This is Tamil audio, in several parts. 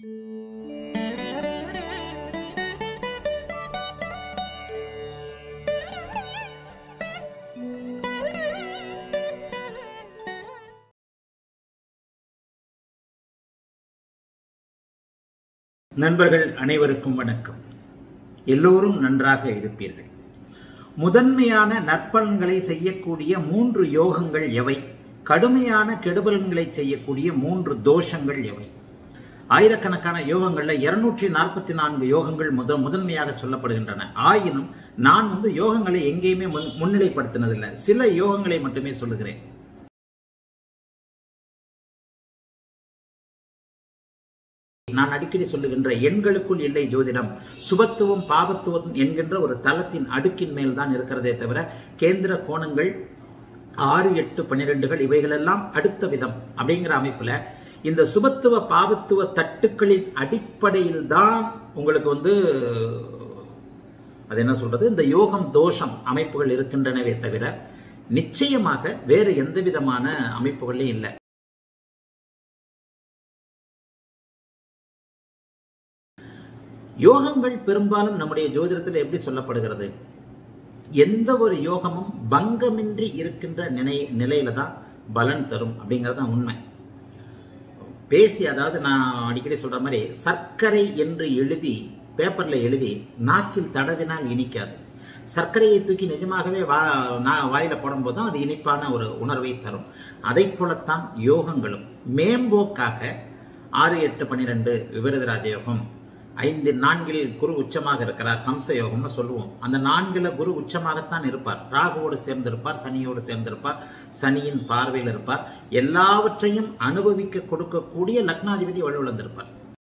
நண்பர்கள் அனைவருக்கும் வணக்கம் எல்லோரும் நன்றாக இருப்பீர்கள் முதன்மையான நற்பலன்களை செய்யக்கூடிய மூன்று யோகங்கள் எவை கடுமையான கெடுபலன்களை செய்யக்கூடிய மூன்று தோஷங்கள் எவை ஆயிரக்கணக்கான யோகங்கள்ல இருநூற்றி நாற்பத்தி நான்கு யோகங்கள் முத முதன்மையாக சொல்லப்படுகின்றன ஆயினும் நான் வந்து யோகங்களை எங்கேயுமே முன் முன்னிலைப்படுத்தினதில்லை சில யோகங்களை மட்டுமே சொல்லுகிறேன் நான் அடிக்கடி சொல்லுகின்ற எண்களுக்குள் இல்லை ஜோதிடம் சுபத்துவம் பாபத்துவம் என்கின்ற ஒரு தளத்தின் அடுக்கின் மேல் தான் இருக்கிறதே தவிர கேந்திர கோணங்கள் ஆறு எட்டு பன்னிரெண்டுகள் இவைகளெல்லாம் அடுத்த விதம் அப்படிங்கிற அமைப்புல இந்த சுபத்துவ பாவத்துவ தட்டுக்களின் அடிப்படையில் தான் உங்களுக்கு வந்து அது என்ன சொல்றது இந்த யோகம் தோஷம் அமைப்புகள் இருக்கின்றனவே தவிர நிச்சயமாக வேறு எந்த விதமான அமைப்புகளும் இல்லை யோகங்கள் பெரும்பாலும் நம்முடைய ஜோதிடத்தில் எப்படி சொல்லப்படுகிறது எந்த ஒரு யோகமும் பங்கமின்றி இருக்கின்ற நிலை நிலையில தான் பலன் தரும் அப்படிங்கிறது தான் உண்மை பேசி அதாவது நான் அடிக்கடி சொல்ற மாதிரி சர்க்கரை என்று எழுதி பேப்பர்ல எழுதி நாக்கில் தடவினால் இனிக்காது சர்க்கரையை தூக்கி நிஜமாகவே வா நான் வாயில போடும்போது தான் அது இனிப்பான ஒரு உணர்வை தரும் அதை போலத்தான் யோகங்களும் மேம்போக்காக ஆறு எட்டு பன்னிரெண்டு விபரீத ராஜயோகம் ஐந்து நான்கில் குரு உச்சமாக இருக்கிறார் கம்ச யோகம்னு சொல்லுவோம் அந்த நான்கில குரு உச்சமாகத்தான் இருப்பார் ராகுவோடு சேர்ந்திருப்பார் சனியோடு சேர்ந்திருப்பார் சனியின் பார்வையில் இருப்பார் எல்லாவற்றையும் அனுபவிக்க கொடுக்கக்கூடிய லக்னாதிபதி வலுவிழந்திருப்பார்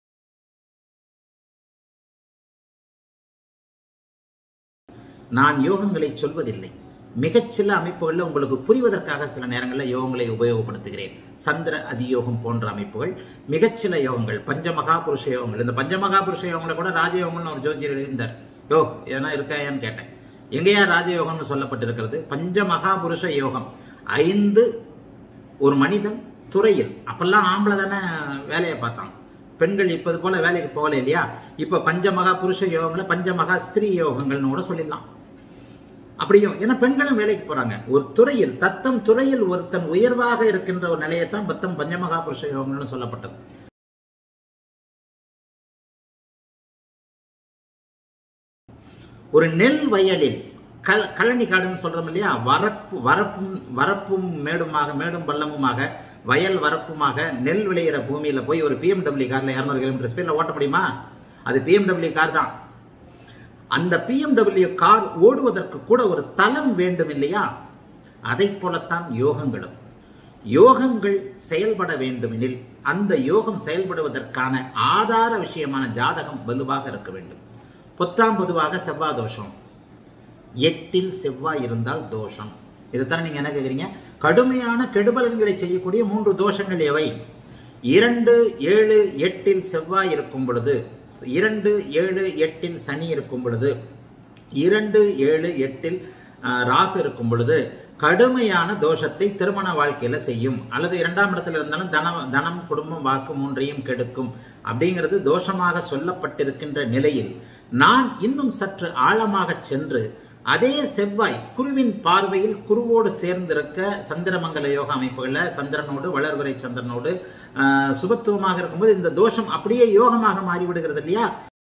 நான் யோகங்களை சொல்வதில்லை மிகச்சில அமைப்புகளில் உங்களுக்கு புரிவதற்காக சில நேரங்களில் யோகங்களை உபயோகப்படுத்துகிறேன் சந்திர அதியோகம் போன்ற அமைப்புகள் மிகச்சில யோகங்கள் பஞ்சமகா புருஷ யோகங்கள் இந்த பஞ்சமகா புருஷ யோகங்களை கூட ராஜயோகம்னு ஒரு ஜோசியர் எழுந்தார் யோ எதனா இருக்காயான்னு கேட்டேன் எங்கேயா ராஜயோகம்னு சொல்லப்பட்டிருக்கிறது பஞ்சமகா புருஷ யோகம் ஐந்து ஒரு மனிதன் துறையில் அப்பெல்லாம் ஆம்பளை தானே வேலையை பார்த்தாங்க பெண்கள் இப்போது போல வேலைக்கு போகல இல்லையா இப்ப பஞ்சமகா புருஷ யோகங்களை பஞ்சமகா ஸ்திரீ யோகங்கள்னு கூட சொல்லிடலாம் அப்படியும் ஏன்னா பெண்களும் வேலைக்கு போறாங்க ஒரு துறையில் தத்தம் துறையில் ஒருத்தன் உயர்வாக இருக்கின்ற ஒரு நிலையத்தான் பத்தம் பஞ்சமகா புருஷ யோகம்னு சொல்லப்பட்டது ஒரு நெல் வயலில் கல் கழனி காடுன்னு சொல்றோம் இல்லையா வரப்பு வரப்பும் வரப்பும் மேடுமாக மேடும் பள்ளமுமாக வயல் வரப்புமாக நெல் விளையிற பூமியில போய் ஒரு பிஎம்டபிள்யூ கார்ல இரநூறு கிலோமீட்டர் ஸ்பீட்ல ஓட்ட முடியுமா அது பிஎம்டபிள்யூ கார் தான் அந்த பிஎம்டபிள்யூ கார் ஓடுவதற்கு கூட ஒரு தளம் வேண்டும் இல்லையா அதை போலத்தான் யோகங்களும் யோகங்கள் செயல்பட வேண்டுமெனில் அந்த யோகம் செயல்படுவதற்கான ஆதார விஷயமான ஜாதகம் வலுவாக இருக்க வேண்டும் பொத்தாம் பொதுவாக செவ்வாய் தோஷம் எட்டில் செவ்வாய் இருந்தால் தோஷம் இதைத்தான் நீங்க என்ன கேட்குறீங்க கடுமையான கெடுபலன்களை செய்யக்கூடிய மூன்று தோஷங்கள் எவை இரண்டு ஏழு எட்டில் செவ்வாய் இருக்கும் பொழுது இரண்டு ஏழு எட்டில் சனி இருக்கும் பொழுது இரண்டு ஏழு எட்டில் ராகு இருக்கும் பொழுது கடுமையான தோஷத்தை திருமண வாழ்க்கையில செய்யும் அல்லது இரண்டாம் இடத்துல இருந்தாலும் தனம் தனம் குடும்பம் வாக்கு மூன்றையும் கெடுக்கும் அப்படிங்கிறது தோஷமாக சொல்லப்பட்டிருக்கின்ற நிலையில் நான் இன்னும் சற்று ஆழமாக சென்று அதே செவ்வாய் குருவின் பார்வையில் குருவோடு சேர்ந்திருக்க சந்திரமங்கல யோக அமைப்புகளில் சந்திரனோடு வளர்வரை சந்திரனோடு சுபத்துவமாக இருக்கும்போது இந்த தோஷம் அப்படியே யோகமாக மாறிவிடுகிறது இல்லையா